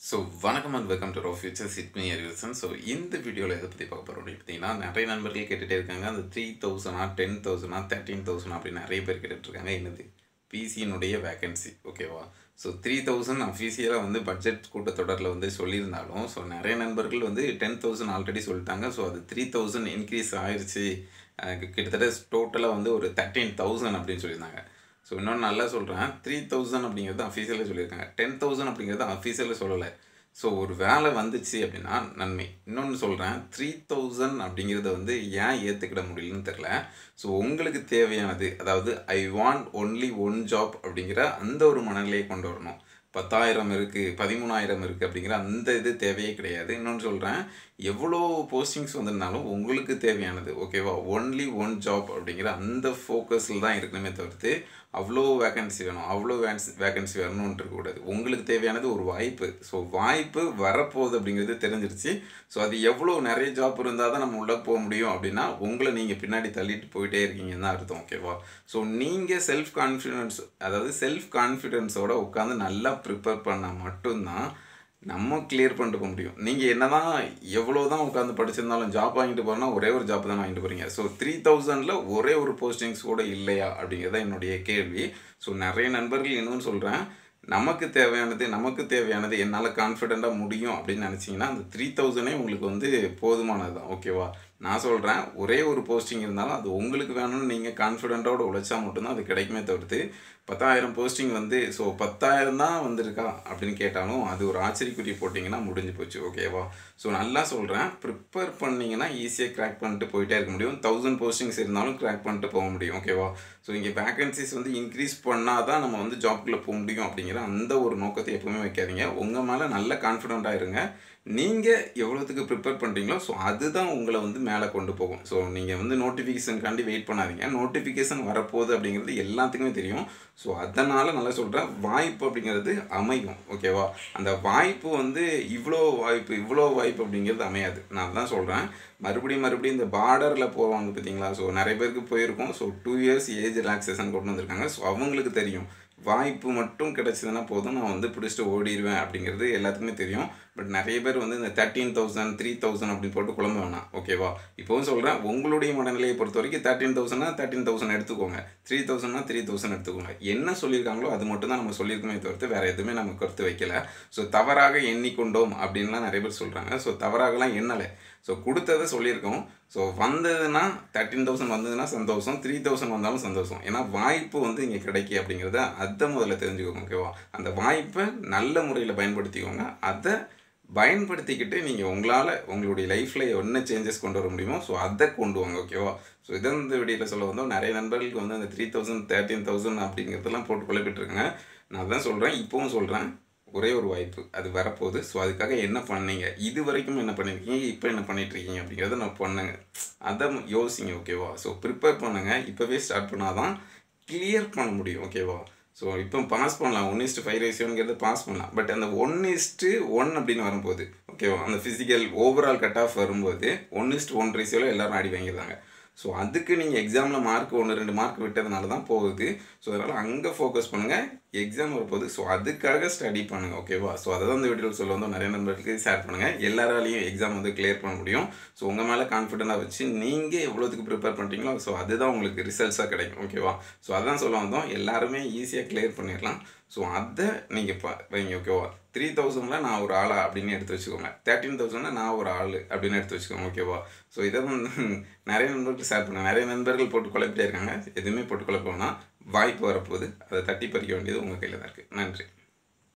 so வணக்கம் and welcome to ரோ future சிட்மி அறிவசன் ஸோ இந்த வீடியோவில் எதை பற்றி பார்க்க போகிறோம் அப்படின்னு பார்த்தீங்கன்னா நிறைய நண்பர்கள் கேட்டுகிட்டே இருக்காங்க அந்த த்ரீ தௌசண்டா டென் தௌசண்டா தேர்ட்டீன் தௌசண்ட் அப்படின்னு நிறைய பேர் கேட்டுட்டு இருக்காங்க என்னது பிசியினுடைய வேகன்சி ஓகேவா ஸோ த்ரீ தௌசண்ட் அஃபீஷியலாக வந்து பட்ஜெட் கூட்டத்தொடரில் வந்து சொல்லியிருந்தாலும் ஸோ நிறைய நண்பர்கள் வந்து டென் தௌசண்ட் ஆல்ரெடி சொல்லிட்டாங்க ஸோ அது த்ரீ தௌசண்ட் இன்க்ரீஸ் ஆயிடுச்சு அஹ் கிட்டத்தட்ட டோட்டலாக வந்து ஒரு தேர்ட்டீன் தௌசண்ட் அப்படின்னு சொல்லியிருந்தாங்க ஸோ இன்னொன்று நல்லா சொல்கிறேன் த்ரீ தௌசண்ட் அப்படிங்கிறது அஃபீஷியலாக சொல்லியிருக்காங்க டென் தௌசண்ட் அப்படிங்கிறது அஃபீஷியலாக சொல்லலை ஸோ ஒரு வேலை வந்துச்சு அப்படின்னா நன்மை இன்னொன்று சொல்கிறேன் த்ரீ தௌசண்ட் அப்படிங்கிறத வந்து ஏன் ஏற்றுக்கிட முடியலன்னு தெரில ஸோ உங்களுக்கு தேவையானது அதாவது I want only one job அப்படிங்கிற அந்த ஒரு மனநிலையை கொண்டு வரணும் பத்தாயிரம் இருக்குது பதிமூணாயிரம் இருக்குது அப்படிங்கிற அந்த இது தேவையே கிடையாது இன்னொன்று சொல்கிறேன் எவ்வளோ போஸ்டிங்ஸ் வந்திருந்தாலும் உங்களுக்கு தேவையானது ஓகேவா ஒன்லி ஒன் ஜாப் அப்படிங்கிற அந்த ஃபோக்கஸில் தான் இருக்கணுமே தவிர்த்து அவ்வளோ வேகன்சி வேணும் அவ்வளோ வேன்ஸ் வேகன்சி வரணும்னு இருக்கக்கூடாது உங்களுக்கு தேவையானது ஒரு வாய்ப்பு ஸோ வாய்ப்பு வரப்போகுது அப்படிங்கிறது தெரிஞ்சிருச்சு ஸோ அது எவ்வளோ நிறைய ஜாப் இருந்தால் தான் நம்ம உள்ளே போக முடியும் அப்படின்னா உங்களை நீங்கள் பின்னாடி தள்ளிட்டு போயிட்டே இருக்கீங்கன்னு தான் அர்த்தம் ஓகேவா ஸோ நீங்கள் செல்ஃப் கான்ஃபிடென்ஸ் அதாவது செல்ஃப் கான்ஃபிடென்ஸோட உட்காந்து நல்லா ப்ரிப்பேர் பண்ணால் மட்டும்தான் நம்ம கிளியர் பண்ணிட்டு போக முடியும் நீங்கள் என்ன தான் எவ்வளோ தான் உட்காந்து படிச்சிருந்தாலும் ஜாப் வாங்கிட்டு போகிறோன்னா ஒரே ஒரு ஜாப் தான் வாங்கிட்டு போகிறீங்க ஸோ த்ரீ தௌசண்டில் ஒரே ஒரு போஸ்டிங்ஸ் கூட இல்லையா அப்படிங்கிறத என்னுடைய கேள்வி ஸோ நிறைய நண்பர்கள் இன்னும் சொல்கிறேன் நமக்கு தேவையானது நமக்கு தேவையானது என்னால் கான்ஃபிடெண்ட்டாக முடியும் அப்படின்னு நினச்சிங்கன்னா அந்த த்ரீ தௌசண்டே உங்களுக்கு வந்து போதுமானது தான் ஓகேவா நான் சொல்கிறேன் ஒரே ஒரு போஸ்டிங் இருந்தாலும் அது உங்களுக்கு வேணும்னு நீங்கள் கான்ஃபிடென்ட்டோட உழைச்சா மட்டும்தான் அது கிடைக்குமே தவிர்த்து பத்தாயிரம் போஸ்டிங் வந்து ஸோ பத்தாயிரம் தான் வந்திருக்கா அப்படின்னு கேட்டாலும் அது ஒரு ஆச்சரியக்குறி போட்டிங்கன்னா முடிஞ்சு போச்சு ஓகேவா ஸோ நல்லா சொல்கிறேன் ப்ரிப்பேர் பண்ணிங்கன்னா ஈஸியாக கிராக் பண்ணிட்டு போயிட்டே இருக்க முடியும் தௌசண்ட் போஸ்டிங்ஸ் இருந்தாலும் கிராக் பண்ணிட்டு போக முடியும் ஓகேவா ஸோ இங்கே வேகன்சிஸ் வந்து இன்க்ரீஸ் பண்ணால் தான் நம்ம வந்து ஜாப்குள்ளே போக முடியும் அப்படிங்கிற அந்த ஒரு நோக்கத்தை எப்பவுமே வைக்காதீங்க உங்கள் மேலே நல்ல கான்ஃபிடென்ட்டாக இருங்க நீங்கள் எவ்வளோத்துக்கு ப்ரிப்பேர் பண்ணுறீங்களோ ஸோ அதுதான் உங்களை வந்து மேலே கொண்டு போகும் ஸோ நீங்கள் வந்து நோட்டிஃபிகேஷனுக்காண்டி வெயிட் பண்ணாதீங்க நோட்டிஃபிகேஷன் வரப்போகுது அப்படிங்கிறது எல்லாத்துக்குமே தெரியும் ஸோ அதனால் நல்லா சொல்கிறேன் வாய்ப்பு அப்படிங்கிறது அமையும் ஓகேவா அந்த வாய்ப்பு வந்து இவ்வளோ வாய்ப்பு இவ்வளோ வாய்ப்பு அப்படிங்கிறது அமையாது நான் தான் சொல்கிறேன் மறுபடியும் மறுபடியும் இந்த பார்டரில் போவாங்க பார்த்தீங்களா ஸோ நிறைய பேருக்கு போயிருக்கோம் so two years age relaxation கொண்டு வந்திருக்காங்க ஸோ அவங்களுக்கு தெரியும் வாய்ப்பு மட்டும் கிடச்சிதுன்னா போதும் நான் வந்து பிடிச்சிட்டு ஓடிடுவேன் அப்படிங்கிறது எல்லாத்துக்குமே தெரியும் பட் நிறைய பேர் வந்து இந்த தேர்ட்டீன் தௌசண்ட் த்ரீ தௌசண்ட் அப்படின்னு போட்டு குழம்ப வேணாம் ஓகேவா இப்போவும் சொல்கிறேன் உங்களுடைய மனநிலையை பொறுத்த வரைக்கும் தேர்ட்டீன் தௌசண்ட்னா தேர்ட்டீன் தௌசண்ட் எடுத்துக்கோங்க த்ரீ தௌசண்ட்னா த்ரீ தௌசண்ட் எடுத்துக்கோங்க என்ன சொல்லியிருக்காங்களோ அது மட்டும் தான் நம்ம சொல்லியிருக்கோமே தவிர்த்து வேறு எதுவுமே நம்ம கருத்து வைக்கல ஸோ தவறாக எண்ணிக்கொண்டோம் அப்படின்லாம் நிறைய பேர் சொல்கிறாங்க ஸோ தவறாகலாம் எண்ணலை ஸோ கொடுத்ததை சொல்லியிருக்கோம் ஸோ வந்ததுன்னா தேர்ட்டின் தௌசண்ட் வந்ததுன்னா சந்தோஷம் த்ரீ தௌசண்ட் வந்தாலும் சந்தோஷம் ஏன்னா வாய்ப்பு வந்து இங்கே கிடைக்கி அப்படிங்கிறத அதை முதல்ல தெரிஞ்சுக்கோங்க ஓகேவா அந்த வாய்ப்பை நல்ல முறையில் பயன்படுத்திக்கோங்க அதை பயன்படுத்திக்கிட்டு நீங்கள் உங்களால் உங்களுடைய லைஃப்பில் என்ன சேஞ்சஸ் கொண்டு வர முடியுமோ ஸோ அதை கொண்டு வாங்க ஓகேவா ஸோ இதை இந்த வீடியோவில் சொல்ல வந்தோம் நிறைய நண்பர்களுக்கு வந்து அந்த த்ரீ தௌசண்ட் தேர்ட்டீன் தௌசண்ட் அப்படிங்கிறதெல்லாம் போட்டு குழப்பிட்டுருக்காங்க நான் தான் சொல்கிறேன் இப்போவும் சொல்கிறேன் ஒரே ஒரு வாய்ப்பு அது வரப்போகுது ஸோ அதுக்காக என்ன பண்ணீங்க இது வரைக்கும் என்ன பண்ணியிருக்கீங்க இப்போ என்ன பண்ணிகிட்ருக்கீங்க அப்படிங்கிறத நான் பண்ணுங்க அதை யோசிங்க ஓகேவா ஸோ ப்ரிப்பேர் பண்ணுங்கள் இப்போவே ஸ்டார்ட் பண்ணால் தான் கிளியர் பண்ண முடியும் ஓகேவா ஸோ இப்போ பாஸ் பண்ணலாம் ஒன் இஸ்ட்டு ஃபைவ் ரேஷியோங்கிறத பாஸ் பண்ணலாம் பட் அந்த ஒன் இஸ்ட்டு ஒன் அப்படின்னு வரும்போது ஓகேவா அந்த ஃபிசிக்கல் ஓவரால் கட் ஆஃப் வரும்போது ஒன் இஸ்ட்டு ஒன் ரேஷியோவில் எல்லோரும் அடி வாங்கிடுறாங்க ஸோ அதுக்கு நீங்கள் எக்ஸாமில் மார்க் ஒன்று ரெண்டு மார்க் விட்டதுனால தான் போகுது ஸோ அதனால் அங்கே ஃபோக்கஸ் பண்ணுங்கள் எக்ஸாம் வரப்போகுது ஸோ அதுக்காக ஸ்டடி பண்ணுங்கள் ஓகேவா ஸோ அதை தான் இந்த வீடியோவில் சொல்ல வந்தோம் நிறைய நண்பர்களுக்கு ஷேர் பண்ணுங்கள் எல்லாராலையும் எக்ஸாம் வந்து கிளியர் பண்ண முடியும் ஸோ உங்கள் மேலே கான்ஃபிடென்ட்டாக வச்சு நீங்கள் எவ்வளோத்துக்கு ப்ரிப்பேர் பண்ணுறீங்களோ ஸோ அதுதான் உங்களுக்கு ரிசல்ட்ஸாக கிடைக்கும் ஓகேவா ஸோ அதான் சொல்ல வந்தோம் எல்லாருமே ஈஸியாக கிளியர் பண்ணிடலாம் ஸோ அதை நீங்கள் பா வைங்க ஓகேவா த்ரீ தௌசண்டில் நான் ஒரு ஆளா அப்படின்னு எடுத்து வச்சுக்கோங்க தேர்ட்டின் தௌசண்டில் நான் ஒரு ஆள் அப்படின்னு எடுத்து வச்சுக்கோங்க ஓகேவா ஸோ இதை வந்து நிறைய நண்பர்கள் ஷேர் பண்ணேன் நிறைய நண்பர்கள் போட்டு குழப்பிட்டே இருக்காங்க எதுவுமே போட்டு குழப்ப வேணாம் வாய்ப்பு வரப்போகுது அதை தட்டி பறிக்க வேண்டியது உங்கள் கையில் தான் இருக்குது நன்றி